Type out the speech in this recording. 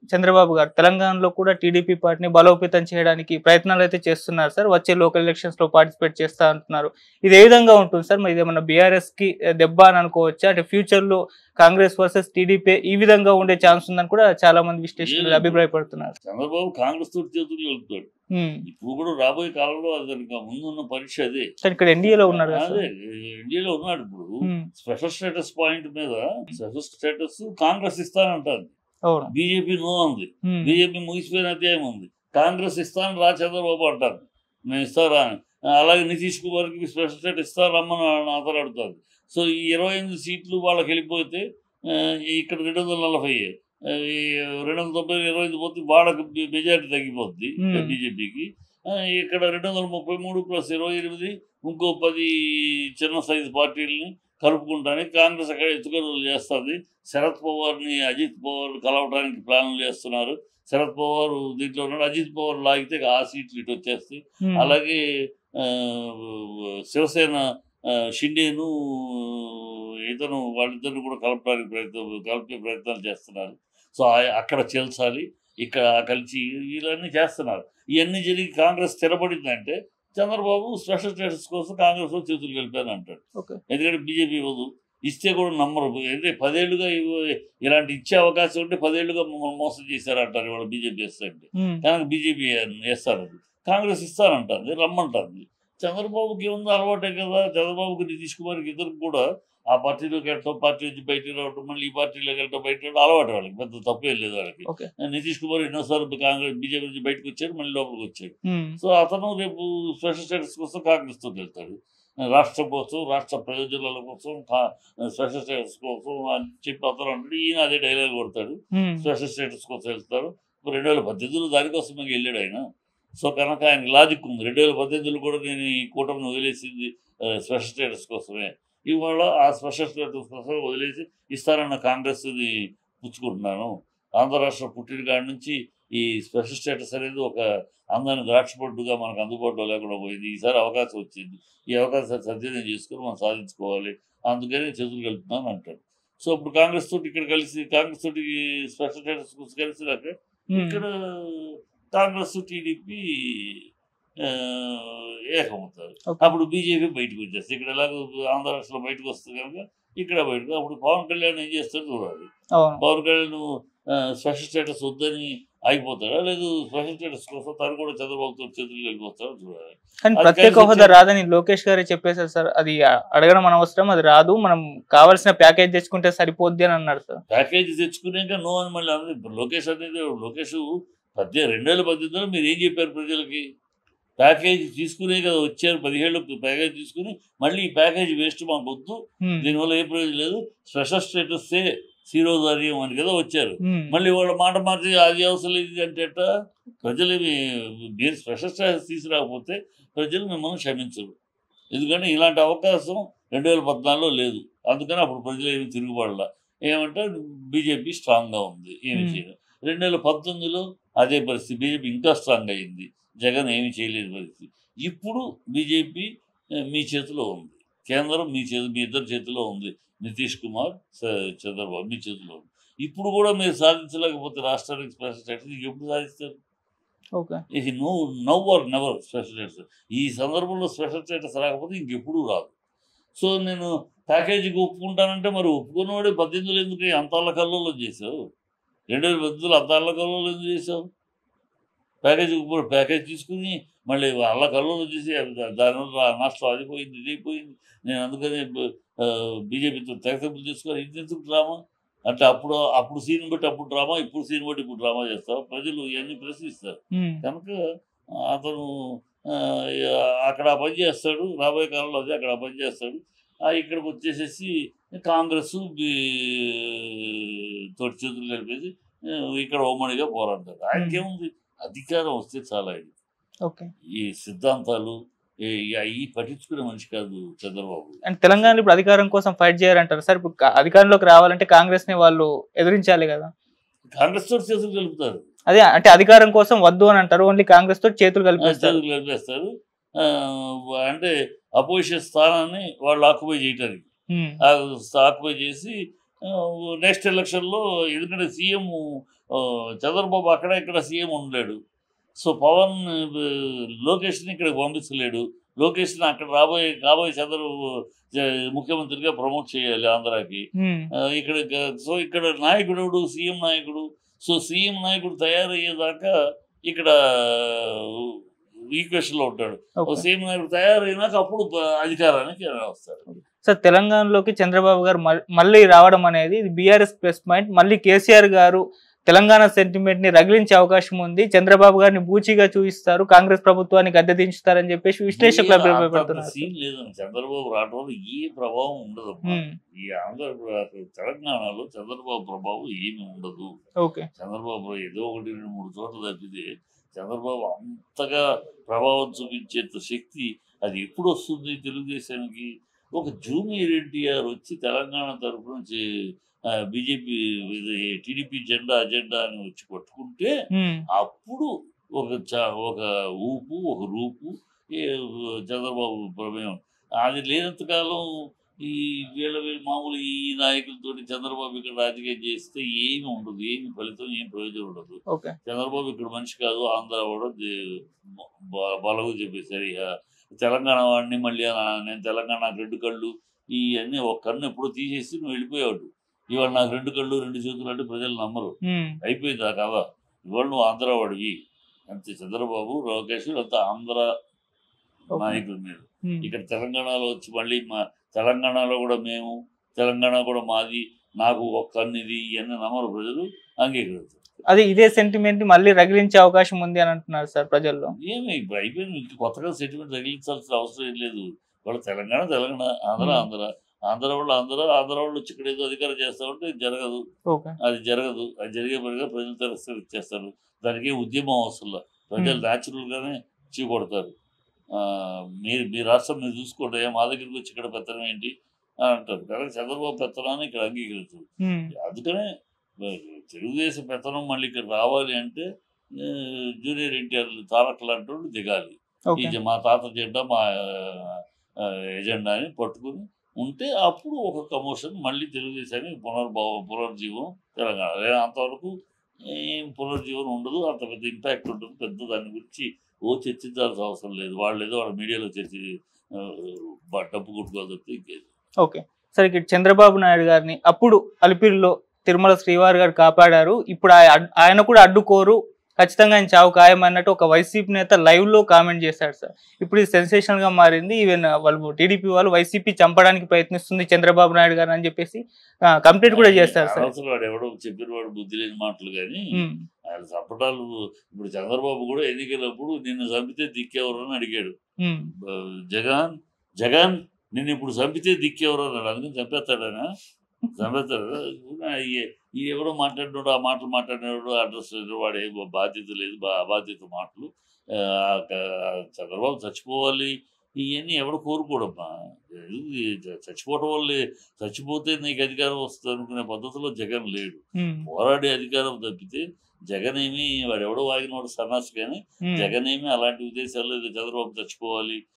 చంద్రబాబు గారు తెలంగాణలో కూడా టీడీపీ పార్టీని బలోపేతం చేయడానికి ప్రయత్నాలు అయితే చేస్తున్నారు సార్ వచ్చే లోకల్ ఎలక్షన్స్ లో పార్టిసిపేట్ చేస్తా అంటున్నారు ఇది ఏ విధంగా ఉంటుంది సార్ మరి ఇదేమన్నా బీఆర్ఎస్ కి ఏ, దెబ్బ అని అనుకోవచ్చా అంటే ఫ్యూచర్ లో కాంగ్రెస్ వర్సెస్ టీడీపీ ఈ విధంగా ఉండే ఛాన్స్ ఉందని కూడా చాలా మంది విశ్లేషకులు అభిప్రాయపడుతున్నారు చంద్రబాబు కాంగ్రెస్ తోటి చేతులు వెళ్తాడు ఉమ్. ఇప్పుడు కూడా రాబోయే కాలంలో అతనికి ముందున్న పరీక్ష అదే సార్ ఇక్కడ ఎన్డీఏలో ఉన్నారు కదా అదే సార్ ఇండియాలో ఉన్నాడు ఇప్పుడు ఉమ్. స్పెషల్ స్టేటస్ పాయింట్ మీద స్పెషల్ స్టేటస్ కాంగ్రెస్ ఇస్తానంటారు అవును బీజేపీ నో ఉంది ఉమ్. బీజేపీ ముగిసిపోయిన అధ్యాయం ఉంది కాంగ్రెస్ ఇస్తాను రా చంద్రబాబు అంటారు నేను ఇస్తారా అని అలాగే నితీష్ కుమార్కి స్పెషల్ స్టేట్ ఇస్తారమ్మని అతను అడుగుతారు సో ఈ ఇరవై ఎనిమిది సీట్లు వాళ్ళకి వెళ్ళిపోతే ఆ, ఇక్కడ రెండు వందల నలభై ఆ, ఈ రెండు వందల తొంభై ఇరవై ఐదు పోతే వాళ్ళకి మెజారిటీ తగ్గిపోద్ది Hmm. బీజేపీకి ఇక్కడ రెండు వందల ముప్పై మూడు ప్లస్ ఇరవై ఎనిమిది ఇంకో పది చిన్న సైజు పార్టీలని కలుపుకుంటానికి కాంగ్రెస్ అక్కడ ఎత్తుగడలు చేస్తుంది శరద్ పవార్ని అజిత్ పవార్ కలవడానికి ప్లాన్లు చేస్తున్నారు శరద్ పవార్ దీంట్లో ఉన్నాడు అజిత్ పవార్ లాగితే ఆ సీట్లు ఇటు వచ్చేస్తాయి ఉమ్. అలాగే ఆ, శివసేన ఆ, షిండేను ఇతను వాళ్ళిద్దరిని కూడా కలపడానికి ప్రయత్నం కలిపే ప్రయత్నాలు చేస్తున్నారు సో ఆ- అక్కడ చేల్చాలి ఇక్కడ కలిసి వీళ్ళన్నీ చేస్తున్నారు ఇవన్నీ జరిగి కాంగ్రెస్ స్థిరపడిందంటే చంద్రబాబు స్పెషల్ స్టేటస్ కోసం కాంగ్రెస్ లో చేతులు కలిపాను అంటాడు ఓకే ఎందుకంటే బీజేపీ ఇవ్వదు ఇస్తే కూడా నమ్మరు అంటే పదేళ్లుగా ఇవ్వ- ఇలాంటి ఇచ్చే అవకాశం ఉంటే పదేళ్లుగా మమ్మల్ని మోసం చేశారంటారు ఇవాళ బీజేపీ వేస్తుంటే ఉమ్. కనుక బీజేపీ వేస్తారు అది. కాంగ్రెస్ ఇస్తానంటుంది రమ్మంటుంది చంద్రబాబుకి ఏముందో అలవాటే కదా చంద్రబాబుకి నితీష్ కుమార్కి ఇద్దరికి కూడా ఆ పార్టీలోకి వెళ్ళటం పార్టీ నుంచి బయటికి రావటం మళ్ళీ ఈ పార్టీలోకి వెళ్ళటం బయట రావడం అలవాటు వాళ్ళకి పెద్ద తప్పేం లేదు వాళ్ళకి ఓకే నితీష్ కుమార్ ఎన్నోసార్లు కాంగ్రెస్ బీజేపీ నుంచి బయటకు వచ్చాడు మళ్ళీ లోపలికి వచ్చాడు ఉమ్. సో అతను రేపు స్పెషల్ స్టేటస్ కోసం కాంగ్రెస్తో వెళ్తాడు రాష్ట్రం కోసం రాష్ట్ర ప్రయోజనాల కోసం కా- స్పెషల్ స్టేటస్ కోసం అని చెప్పి అతను అంటాడు ఈయన అదే డైలాగ్ కొడతాడు ఉమ్. స్పెషల్ స్టేటస్ కోసం వెళ్తారు ఇప్పుడు రెండు వేల పద్దెనిమిదిలో దానికోసమే వెళ్ళాడు ఆయన సో కనుక ఆయన లాజిక్ ఉంది రెండు వేల పద్దెనిమిదిలో కూడా నేను ఈ కూటమిని వదిలేసింది ఆ, స్పెషల్ స్టేటస్ కోసమే ఇవాళ ఆ స్పెషల్ స్టేటస్ కోసం వదిలేసి ఇస్తారన్న కాంగ్రెస్ది పుచ్చుకుంటున్నాను ఆంధ్ర రాష్ట్రం పుట్టిన కాడి నుంచి ఈ స్పెషల్ స్టేటస్ అనేది ఒక అందాన్ని ద్రాక్షపొట్టుగా మనకు అందుబాటులో లేకుండా పోయింది ఈసారి అవకాశం వచ్చింది ఈ అవకాశాన్ని సద్వినియోగం చేసుకుని మనం సాధించుకోవాలి అందుకని చేతులు కలుపుతున్నాను అంటాడు సో ఇప్పుడు కాంగ్రెస్ తోటి ఇక్కడ కలిసి కాంగ్రెస్ తోటి స్పెషల్ స్టేటస్ కోసం కలిసినాక ఉమ్. ఇక్కడ కాంగ్రెస్ టీడీపీ ఏకమవుతారు ఓకే. అప్పుడు బీజేపీ బయటకు వచ్చేస్తుంది ఇక్కడ ఎలాగో ఆంధ్ర రాష్ట్రంలో బయటకు వస్తుంది కనుక ఇక్కడ బయటకు అప్పుడు పవన్ కళ్యాణ్ ఏం చేస్తాడు చూడాలి అవును పవన్ కళ్యాణ్ ఆ, స్పెషల్ స్టేటస్ వద్దని ఆగిపోతాడా లేదు స్పెషల్ స్టేటస్ కోసం తను కూడా చంద్రబాబుతో చేతులు వెళ్ళిపోతాడో చూడాలి కానీ అది ప్రత్యేక కలిసి హోదా వచ్చే- రాదని లోకేష్ గారే చెప్పేశారు సార్ అది అ- అడగడం అనవసరం అది రాదు మనం కావాల్సిన ప్యాకేజ్ తెచ్చుకుంటే సరిపోద్ది అని అన్నాడు సార్ ప్యాకేజ్ తెచ్చుకునేక నో అని మళ్ళీ అన్నది ఇప్పుడు లోకేష్ అనేది లోకేష్ పద్దె రెండు వేల పద్దెనిమిదిలో మీరు ఏం చెప్పారు ప్రజలకి ప్యాకేజ్ తీసుకునే కదా వచ్చారు పదిహేళ్ళు ప్యాకేజ్ తీసుకుని మళ్ళీ ఈ ప్యాకేజ్ వేస్ట్ మాకు వద్దు ఉమ్. దీనివల్ల ఏ ప్రయోజనం లేదు స్పెషల్ స్టేటస్ శిరోధార్యం అని కదా వచ్చారు ఉమ్. మళ్ళీ వాళ్ళ మాట మార్చి అది అవసరం లేదు అంటే ఎట్ట? ప్రజలు మీ- మీరు స్పెషల్ స్టేటస్ తీసుకురాకపోతే ప్రజలు మిమ్మల్ని క్షమించరు ఎందుకంటే ఇలాంటి అవకాశం రెండు వేల పద్నాలుగులో లేదు అందుకని అప్పుడు ప్రజలు ఏమి తిరుగుబడలా ఏమంటే బీజేపీ స్ట్రాంగ్గా ఉంది ఏమి Hmm. చేయలేదు రెండు వేల పంతొమ్మిదిలో అదే పరిస్థితి బీజేపీ ఇంకా స్ట్రాంగ్ అయింది జగన్ ఏమి చేయలేదు పరిస్థితి ఇప్పుడు బీజేపీ మీ చేతిలో ఉంది కేంద్రం మీ చేతి మీ ఇద్దరి చేతిలో ఉంది నితీష్ కుమార్ స- చంద్రబాబు మీ చేతిలో ఉంది ఇప్పుడు కూడా మీరు సాధించలేకపోతే రాష్ట్రానికి స్పెషల్ స్టేటస్ ఎప్పుడు సాధిస్తారు ఓకే ఇది no now or never special status ఈ సందర్భంలో స్పెషల్ స్టేటస్ రాకపోతే ఇంకెప్పుడు రాదు సో నేను ప్యాకేజీకి ఒప్పుకుంటానంటే మరి ఒప్పుకున్నవాడే పద్దెనిమిదిలో ఎందుకు అంత అల్లకల్లోలో చేసావు రెండు వేల పద్దెనిమిదిలో అంత అల్లకల్లోలో ఎందుకు చేసావు ప్యాకేజీ ఒప్పుకో- ప్యాకేజ్ తీసుకుని మళ్ళీ అల్లకల్లోలో చేసి అది దా- దానివల్ల ఆ నష్టం అది పోయింది ఇది పోయింది నేను అందుకని బీజేపీతో తెగతెంపులు చేసుకొని ఇది ఎందుకు డ్రామా అంటే అప్పుడు అప్పుడు సీన్ బట్టి అప్పుడు డ్రామా ఇప్పుడు సీన్ బట్టి ఇప్పుడు డ్రామా చేస్తావు ప్రజలు ఇవన్నీ ప్రశ్నిస్తారు ఉమ్. కనుక అతను ఆ, అక్కడ ఆ పని చేస్తాడు రాబోయే కాలంలో అదే అక్కడ ఆ పని చేస్తాడు ఆ, ఇక్కడికి వచ్చేసేసి కాంగ్రెస్ బీ- తోటి చేతులు కలిపేసి ఆ, ఇక్కడ ఉమ్మడిగా పోరాడతాడు ఆయనకేముంది అధికారం వస్తే చాలా ఇది ఓకే ఈ సిద్ధాంతాలు ఈ- ఈ పట్టించుకునే మనిషి కాదు చంద్రబాబు అండ్ తెలంగాణలో ఇప్పుడు అధికారం కోసం ఫైట్ చేయాలంటారు సార్ ఇప్పుడు కా- అధికారంలోకి రావాలంటే కాంగ్రెస్ ని వాళ్ళు ఎదిరించాలి కదా కాంగ్రెస్ తోటి చేతులు కలుపుతారు అదే అంటే అధికారం కోసం వద్దు అని అంటారు ఓన్లీ కాంగ్రెస్ తోటి చేతులు ఆ, కలిపేస్తారు చేతులు కలిపేస్తారు ఆ, అంటే అపోజిషన్ స్థానాన్ని వాళ్ళు ఆక్యుపై చేయటానికి ఉమ్. ఆక్యుపై చేసి నెక్స్ట్ ఎలక్షన్లో ఎందుకంటే సీఎం చంద్రబాబు అక్కడ ఇక్కడ సీఎం ఉండలేడు సో పవన్ ఆ, లోకేష్ని ఇక్కడికి పంపించలేడు లోకేష్ని అక్కడ రాబోయే కాబోయే చంద్రబాబు జ- ముఖ్యమంత్రిగా ప్రమోట్ చేయాలి ఆంధ్రాకి ఉమ్, ఆ, ఇక్కడ గ- సో ఇక్కడ నాయకుడు ఎవడు? సీఎం నాయకుడు సో సీఎం నాయకుడు తయారయ్యేదాకా ఇక్కడ ఈక్వేషన్లో ఉంటాడు ఓకే. సీఎం నాయకుడు తయారైనాక అప్పుడు ప- అధికారానికి వస్తాడు సార్ తెలంగాణలోకి చంద్రబాబు గారు మల్- మళ్ళీ రావడం అనేది ఇది బీఆర్ఎస్ ప్లస్ పాయింట్ మళ్ళీ కేసీఆర్ గారు తెలంగాణ సెంటిమెంట్ ని రగిలించే అవకాశం ఉంది చంద్రబాబు గారిని బూచిగా చూపిస్తారు కాంగ్రెస్ ప్రభుత్వాన్ని గద్దె దించుతారని చెప్పేసి విశ్లేషకులు ఏ అంత అభిప్రాయపడుతున్నారు సీన్ లేదు చంద్రబాబు రావడం వల్ల ఏ ప్రభావం ఉండదు ఉమ్, ఈ ఆంధ్ర తెలంగాణలో చంద్రబాబు ప్రభావం ఏమి ఉండదు ఓకే చంద్రబాబు ఏదో ఒకటి రెండు మూడు చోట్ల తప్పితే చంద్రబాబు అంతగా ప్రభావం చూపించేంత శక్తి అది ఎప్పుడు వస్తుంది తెలుగుదేశానికి ఒక జూనియర్ ఎన్టీఆర్ వచ్చి తెలంగాణ తరపు నుంచి బీజేపీ టీడీపీ జెండా అజెండా అని వచ్చి పట్టుకుంటే ఉమ్, అప్పుడు ఒక చ- ఒక ఊపు ఒక రూపు ఏ చంద్రబాబు ప్రమేయం అది లేనంతకాలం ఈ వీళ్ళ వీళ్ళ మామూలు ఈ నాయకులతో చంద్రబాబు ఇక్కడ రాజకీయం చేస్తే ఏమి ఉండదు ఏమి ఫలితం ఏం ప్రయోజనం ఉండదు ఓకే చంద్రబాబు ఇక్కడ మనిషి కాదు ఆంధ్ర కూడా దే- బ- బలగు చెప్పేసరి ఇక తెలంగాణ వాడిని మళ్ళీ ఆ- నేను తెలంగాణ నాకు రెండు కళ్ళు ఇవన్నీ ఒక కన్ను ఎప్పుడో తీసేసి నువ్వు వెళ్ళిపోయాడు ఇవాళ నాకు రెండు కళ్ళు రెండు చేతులు అంటే ప్రజలు నమ్మరు ఉమ్, అయిపోయింది ఆ కథ ఇవాళ నువ్వు ఆంధ్ర వాడివి అంతే చంద్రబాబు లోకేష్ అంతా ఆంధ్ర ఓకే. నాయకుల మీద ఉమ్, ఇక్కడ తెలంగాణలో వచ్చి మళ్ళీ మా తెలంగాణలో కూడా మేము తెలంగాణ కూడా మాది నాకు ఒక కన్నిది ఇవన్నీ నమ్మరు ప్రజలు అంగీకరిస్తారు అదే ఇదే సెంటిమెంట్ ని మళ్ళీ రగిలించే అవకాశం ఉంది అని అంటున్నారు సార్ ప్రజల్లో ఏమి ఇప్పుడు అయిపోయింది ఇంక కొత్తగా సెటిల్మెంట్ తగిలించాల్సిన అవసరం ఏం లేదు వాళ్ళ తెలంగాణ తెలంగాణ ఆంధ్ర Hmm. ఆంధ్ర ఆంధ్ర వాళ్ళు ఆంధ్ర ఆంధ్ర వాళ్ళు వచ్చి ఇక్కడ ఏదో అధికారం చేస్తా ఉంటే ఇది జరగదు ఓకే అది జరగదు అది జరిగే పనిగా ప్రజలు తిరస్కరించేస్తారు దానికి ఏ ఉద్యమం అవసరం లేదు. ప్రజలు Hmm. న్యాచురల్గానే చీకొడతారు ఆ, మీరు మీ రాష్ట్రం మీరు చూసుకోండి మా దగ్గరికి వచ్చి ఇక్కడ పెత్తనం ఏంటి అని అంటారు కానీ చంద్రబాబు పెత్తనాన్ని ఇక్కడ అంగీకరించరు ఉమ్, అందుకనే మరి తెలుగుదేశం పెత్తనం మళ్ళీ ఇక్కడ రావాలి అంటే ఆ, జూనియర్ ఎన్టీఆర్ తారక్ లాంటి వాళ్ళు దిగాలి ఓకే ఇది మా తాత జెండా మా ఆ, ఎజెండా అని పట్టుకుని ఉంటే అప్పుడు ఒక కమోషన్ మళ్ళీ తెలుగుదేశానికి పునర్భావ పునర్జీవం తెలంగాణ లేదా అంతవరకు ఏం పునర్జీవనం ఉండదు అంత పెద్ద ఇంపాక్ట్ ఉంటుంది పెద్ద దాని గురించి ఓ చర్చించాల్సిన అవసరం లేదు వాళ్ళు ఏదో వాళ్ళ మీడియాలో చర్చి ఆ, బ- డబ్బు కొట్టుకోవాలి తప్పితే ఇంకేది ఓకే సరే ఇక్కడ చంద్రబాబు నాయుడు గారిని అప్పుడు అలిపిరిలో తిరుమల శ్రీవారి గారు కాపాడారు ఇప్పుడు ఆయ- అడ్- ఆయన కూడా అడ్డుకోరు ఖచ్చితంగా ఆయన చావు ఖాయం అన్నట్టు ఒక వైసీపీ నేత లైవ్ లో కామెంట్ చేశాడు సార్ ఇప్పుడు ఇది సెన్సేషన్ గా మారింది ఈవెన్ వాళ్ళు టీడీపీ వాళ్ళు వైసీపీ చంపడానికి ప్రయత్నిస్తుంది చంద్రబాబు నాయుడు గారు అని చెప్పేసి కంప్లీట్ కూడా చేస్తారు సార్ అనవసరం వాడు ఎవడో చెప్పిన వాడు బుద్ధి లేని మాటలు కానీ ఉమ్, ఆయన చంపటాలు ఇప్పుడు చంద్రబాబు కూడా ఎన్నికలప్పుడు నిన్ను చంపితే దిక్కెవరు అని అడిగాడు ఉమ్, బ- జగన్ జగన్ నిన్ను ఇప్పుడు చంపితే దిక్కెవరు అన్నాడు అందుకని చంపేస్తాడనా చంపేస్తాడు ఈ- ఈ ఎవరో మాట్లాడినాడు ఆ మాటలు మాట్లాడినాడు అడ్రస్ వాడు ఏ బాధ్యత లేదు బా బాధ్యత మాటలు ఆ, క- చంద్రబాబు చచ్చిపోవాలి ఇవన్నీ ఎవడు కోరుకోడమ్మా ఇది చ- చచ్చిపోవటం వల్లే చచ్చిపోతే నీకు అధికారం వస్తుంది అనుకునే పద్ధతిలో జగన్ లేడు ఉమ్, పోరాడే అధికారం తప్పితే జగన్ ఏమి వాడు ఎవడో వాగినవాడు సన్నాసి కానీ ఉమ్, జగన్ ఏమి అలాంటి ఉద్దేశాలు లేదు చంద్రబాబు చచ్చిపోవాలి